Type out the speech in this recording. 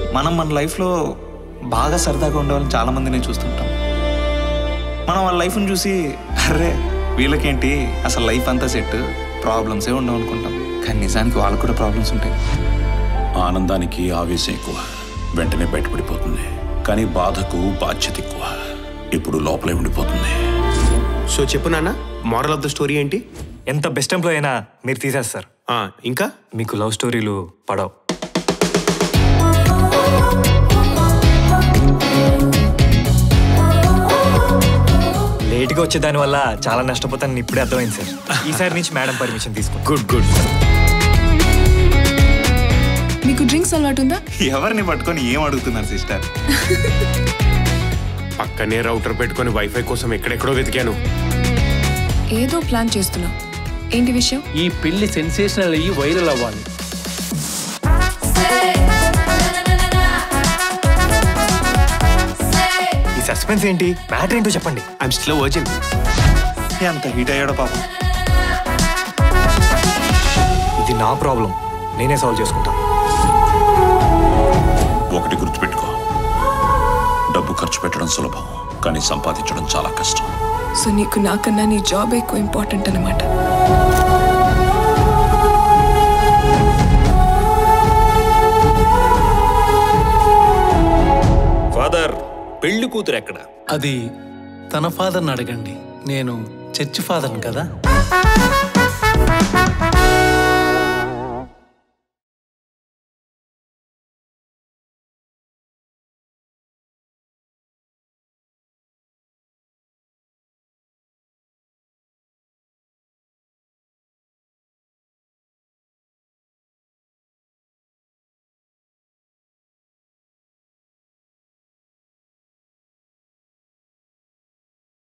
మనం మన లైఫ్లో బాగా సరదాగా ఉండేవాళ్ళని చాలా మందిని చూస్తుంటాం మనం వాళ్ళ లైఫ్ని చూసి అర్రే వీళ్ళకేంటి అసలు లైఫ్ అంతా సెట్ ప్రాబ్లమ్సే ఉండవు అనుకుంటాం కానీ నిజానికి వాళ్ళకు కూడా ప్రాబ్లమ్స్ ఉంటాయి ఆనందానికి ఆవేశం ఎక్కువ వెంటనే బయటపడిపోతుంది కానీ బాధకు బాధ్యత ఎక్కువ ఇప్పుడు లోపలే ఉండిపోతుంది సో చెప్పు నాన్న మోరల్ ఆఫ్ ద స్టోరీ ఏంటి ఎంత బెస్ట్ ఎంప్లాయ్ అయినా మీరు తీసేస్తారు ఆ, ఇంకా మీకు లవ్ స్టోరీలు పడవు లేట్గా వచ్చే దాని వల్ల చాలా నష్టపోతానని ఇప్పుడే అర్థమైంది సార్ ఈసారి నుంచి మేడం పర్మిషన్ తీసుకో గుడ్ గుడ్ మీకు డ్రింక్స్ అలవాటు ఉందా ఎవరిని పట్టుకొని ఏం అడుగుతున్నారు సిస్టర్ పక్కనే రౌటర్ పెట్టుకొని వైఫై కోసం ఎక్కడెక్కడో వెతికాను ఏదో ప్లాన్ చేస్తున్నావు ఏంటి విషయం ఈ పెళ్లి సెన్సేషనల్ అయ్యి వైరల్ అవ్వాలి ఈ సస్పెన్స్ ఏంటి మ్యాటర్ ఏంటో చెప్పండి ఐఎమ్ స్లో వర్జిన్ ఎంత హీట్ అయ్యాడో పాపం ఇది నా ప్రాబ్లం నేనే సాల్వ్ చేసుకుంటా ఒకటి గుర్తుపెట్టుకో డబ్బు ఖర్చు పెట్టడం సులభం కానీ సంపాదించడం చాలా కష్టం సో నీకు నాకన్నా నీ జాబ్ ఎక్కువ ఇంపార్టెంట్ అనమాట ఫాదర్ పెళ్లి కూతురు ఎక్కడ అది తన ఫాదర్ని అడగండి నేను చర్చి ఫాదర్ని కదా